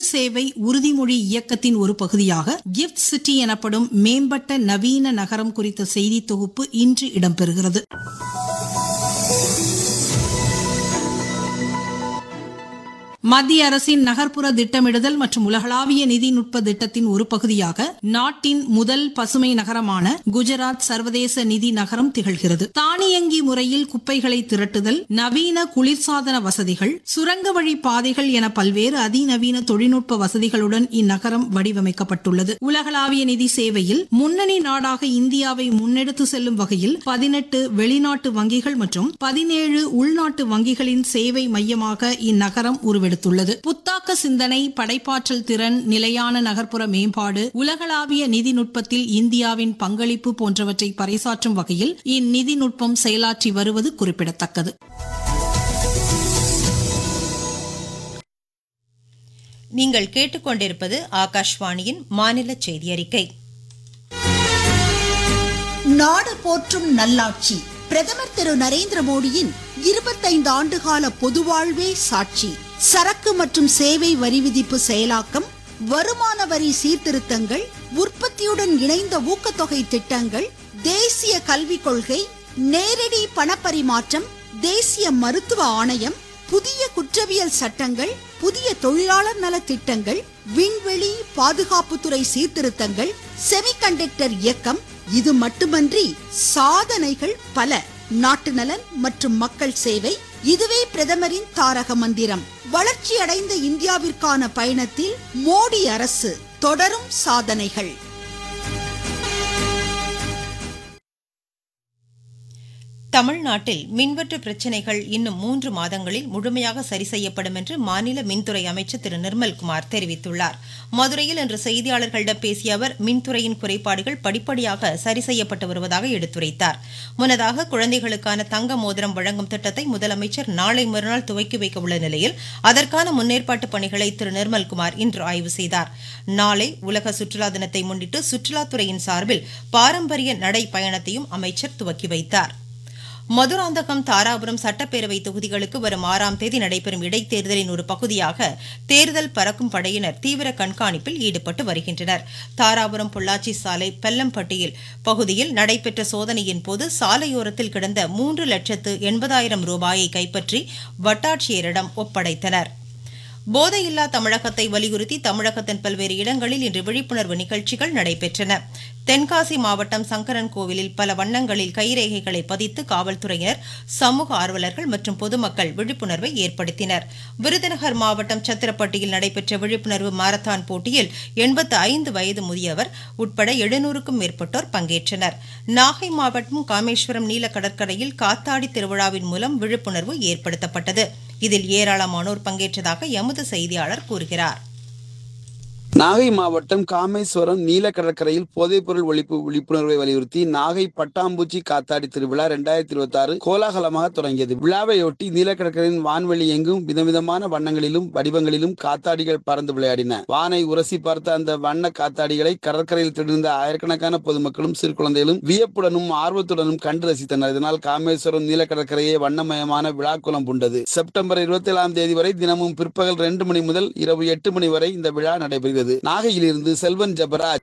சேவை உறுதிமொழி இயக்கத்தின் ஒரு பகுதியாக கிஃப்ட் சிட்டி எனப்படும் மேம்பட்ட நவீன நகரம் குறித்த செய்தி தொகுப்பு இன்று இடம்பெறுகிறது மத்திய அரசின் நகர்ப்புற திட்டமிடுதல் மற்றும் உலகளாவிய நிதிநுட்ப திட்டத்தின் ஒரு பகுதியாக நாட்டின் முதல் பசுமை நகரமான குஜராத் சர்வதேச நிதி நகரம் திகழ்கிறது தானியங்கி முறையில் குப்பைகளை திரட்டுதல் நவீன குளிர்சாதன வசதிகள் சுரங்க வழி பாதைகள் என பல்வேறு அதிநவீன தொழில்நுட்ப வசதிகளுடன் இந்நகரம் வடிவமைக்கப்பட்டுள்ளது உலகளாவிய நிதி சேவையில் முன்னணி நாடாக இந்தியாவை முன்னெடுத்து செல்லும் வகையில் பதினெட்டு வெளிநாட்டு வங்கிகள் மற்றும் பதினேழு உள்நாட்டு வங்கிகளின் சேவை மையமாக இந்நகரம் உருவெடுத்துள்ளது புத்தாக்க சிந்தனை படைப்பாற்றல் திறன் நிலையான நகர்ப்புற மேம்பாடு உலகளாவிய நிதிநுட்பத்தில் இந்தியாவின் பங்களிப்பு போன்றவற்றை பறைசாற்றும் வகையில் இந்நிதிநுட்பம் செயலாற்றி வருவது குறிப்பிடத்தக்கது நீங்கள் கேட்டுக்கொண்டிருப்பது ஆகாஷ்வாணியின் மாநில செய்தி அறிக்கை நாடு போற்றும் நல்லாட்சி பிரதமர் திரு நரேந்திர மோடியின் இருபத்தைந்து ஆண்டுகால பொதுவாழ்வே சாட்சி சரக்கு மற்றும் சேவை வரி விதிப்பு செயலாக்கம் வருமான வரி சீர்திருத்தங்கள் உற்பத்தியுடன் இணைந்த ஊக்கத்தொகை திட்டங்கள் தேசிய கல்விக் கொள்கை நேரடி பணப்பரிமாற்றம் தேசிய மருத்துவ ஆணையம் புதிய குற்றவியல் சட்டங்கள் புதிய தொழிலாளர் நல திட்டங்கள் விண்வெளி பாதுகாப்புத்துறை சீர்திருத்தங்கள் செமிகண்டக்டர் இயக்கம் இது மட்டுமன்றி சாதனைகள் பல நாட்டு நலன் மற்றும் மக்கள் சேவை இதுவே பிரதமரின் தாரக மந்திரம் வளர்ச்சி அடைந்த இந்தியாவிற்கான பயணத்தில் மோடி அரசு தொடரும் சாதனைகள் தமிழ்நாட்டில் மின்வெட்டு பிரச்சினைகள் இன்னும் மூன்று மாதங்களில் முழுமையாக சரி செய்யப்படும் என்று மாநில மின்துறை அமைச்சர் திரு நிர்மல்குமார் தெரிவித்துள்ளார் மதுரையில் இன்று செய்தியாளர்களிடம் பேசிய அவர் மின்துறையின் குறைபாடுகள் படிப்படியாக சரி செய்யப்பட்டு வருவதாக எடுத்துரைத்தார் முன்னதாக குழந்தைகளுக்கான தங்க மோதிரம் வழங்கும் திட்டத்தை முதலமைச்சர் நாளை மறுநாள் துவக்கி வைக்க உள்ள நிலையில் அதற்கான முன்னேற்பாட்டு பணிகளை திரு நிர்மல்குமார் இன்று ஆய்வு செய்தார் நாளை உலக சுற்றுலா தினத்தை முன்னிட்டு சுற்றுலாத்துறையின் சார்பில் பாரம்பரிய நடை பயணத்தையும் அமைச்சர் துவக்கி வைத்தார் மதுராந்தகம் தாராபுரம் சட்டப்பேரவை தொகுதிகளுக்கு வரும் ஆறாம் தேதி நடைபெறும் இடைத்தேர்தலின் ஒரு பகுதியாக தேர்தல் பறக்கும் படையினர் தீவிர கண்காணிப்பில் ஈடுபட்டு வருகின்றனர் தாராபுரம் பொள்ளாச்சி சாலை பெல்லம்பட்டியில் பகுதியில் நடைபெற்ற சோதனையின் போது சாலையோரத்தில் கிடந்த மூன்று லட்சத்து எண்பதாயிரம் ரூபாயை கைப்பற்றி வட்டாட்சியரிடம் ஒப்படைத்தனர் போதையில்லா தமிழகத்தை வலியுறுத்தி தமிழகத்தின் பல்வேறு இடங்களில் இன்று விழிப்புணர்வு நிகழ்ச்சிகள் நடைபெற்றன தென்காசி மாவட்டம் சங்கரன் கோவிலில் பல வண்ணங்களில் கைரேகைகளை பதித்து காவல்துறையினர் சமூக ஆர்வலர்கள் மற்றும் பொதுமக்கள் விழிப்புணர்வை ஏற்படுத்தினர் விருதுநகர் மாவட்டம் சத்திரப்பட்டியில் நடைபெற்ற விழிப்புணர்வு மாரத்தான் போட்டியில் எண்பத்து ஐந்து வயது முதியவர் உட்பட எழுநூறுக்கும் மேற்பட்டோர் பங்கேற்றனர் நாகை மாவட்டம் காமேஸ்வரம் நீல கடற்கரையில் காத்தாடி திருவிழாவின் மூலம் விழிப்புணர்வு ஏற்படுத்தப்பட்டது இதில் ஏராளமானோர் பங்கேற்றதாக எமது செய்தியாளர் கூறுகிறார் நாகை மாவட்டம் காமேஸ்வரம் நீல கடற்கரையில் போதைப்பொருள் ஒழிப்பு விழிப்புணர்வை வலியுறுத்தி நாகை பட்டாம்பூச்சி காத்தாடி திருவிழா இரண்டாயிரத்தி இருபத்தி ஆறு கோலாகலமாக தொடங்கியது விழாவையொட்டி நீல கடற்கரையின் வான்வெளி எங்கும் விதவிதமான வண்ணங்களிலும் வடிவங்களிலும் காத்தாடிகள் பறந்து விளையாடின வானை உரசி பார்த்த அந்த வண்ண காத்தாடிகளை கடற்கரையில் திடர்ந்த ஆயிரக்கணக்கான பொதுமக்களும் சிறு குழந்தைகளும் வியப்புடனும் ஆர்வத்துடனும் கண்டு ரசித்தனர் இதனால் காமேஸ்வரம் நீல கடற்கரையே வண்ணமயமான விழாக்குளம் பூண்டது செப்டம்பர் இருபத்தி ஏழாம் தேதி வரை தினமும் பிற்பகல் இரண்டு மணி முதல் இரவு எட்டு மணி வரை இந்த விழா நடைபெறுகிறது நாகையிலிருந்து செல்வன் ஜபராஜ்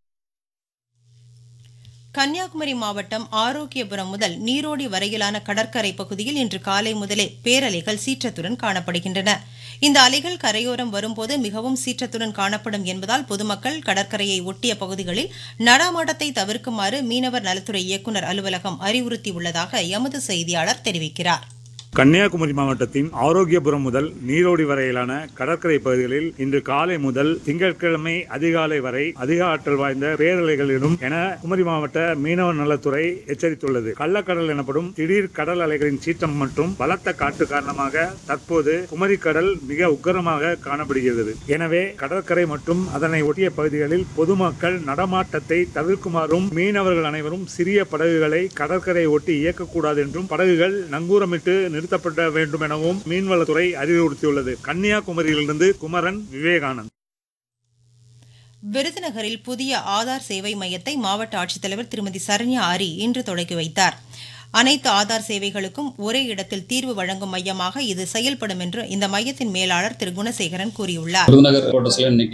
கன்னியாகுமரி மாவட்டம் ஆரோக்கியபுரம் முதல் நீரோடி வரையிலான கடற்கரை பகுதியில் இன்று காலை முதலே பேரலைகள் சீற்றத்துடன் காணப்படுகின்றன இந்த அலைகள் கரையோரம் வரும்போது மிகவும் சீற்றத்துடன் காணப்படும் என்பதால் பொதுமக்கள் கடற்கரையை ஒட்டிய பகுதிகளில் நடமாட்டத்தை தவிர்க்குமாறு மீனவர் நலத்துறை இயக்குநர் அலுவலகம் அறிவுறுத்தியுள்ளதாக எமது செய்தியாளர் தெரிவிக்கிறார் கன்னியாகுமரி மாவட்டத்தின் ஆரோக்கியபுரம் முதல் நீரோடி வரையிலான கடற்கரை பகுதிகளில் இன்று காலை முதல் திங்கட்கிழமை அதிகாலை வரை அதிக ஆற்றல் வாய்ந்த பேரலைகளிலும் என குமரி மாவட்ட மீனவ நலத்துறை எச்சரித்துள்ளது கள்ளக்கடல் எனப்படும் திடீர் கடல் அலைகளின் சீற்றம் மற்றும் பலத்த காற்று காரணமாக தற்போது குமரி கடல் மிக உக்கரமாக காணப்படுகிறது எனவே கடற்கரை மற்றும் அதனை ஒட்டிய பகுதிகளில் பொதுமக்கள் நடமாட்டத்தை தவிர்க்குமாறும் மீனவர்கள் அனைவரும் சிறிய படகுகளை கடற்கரை ஒட்டி இயக்கக்கூடாது என்றும் படகுகள் நங்கூரமிட்டு நிறுத்தப்பட வேண்டும் எனவும் மீன்வளத்துறை அறிவுறுத்தியுள்ளது கன்னியாகுமரியிலிருந்து குமரன் விவேகானந்த் விருதுநகரில் புதிய ஆதார் சேவை மையத்தை மாவட்ட ஆட்சித்தலைவர் திருமதி சரண்யா ஆரி இன்று தொடங்கி வைத்தார் அனைத்து ஆதார் சேவைகளுக்கும் ஒரே இடத்தில் தீர்வு வழங்கும் மையமாக இது செயல்படும் என்று இந்த மையத்தின் மேலாளர் திரு குணசேகரன் கூறியுள்ளார் விருதுநகர் கோட்டத்தில் இன்னைக்கு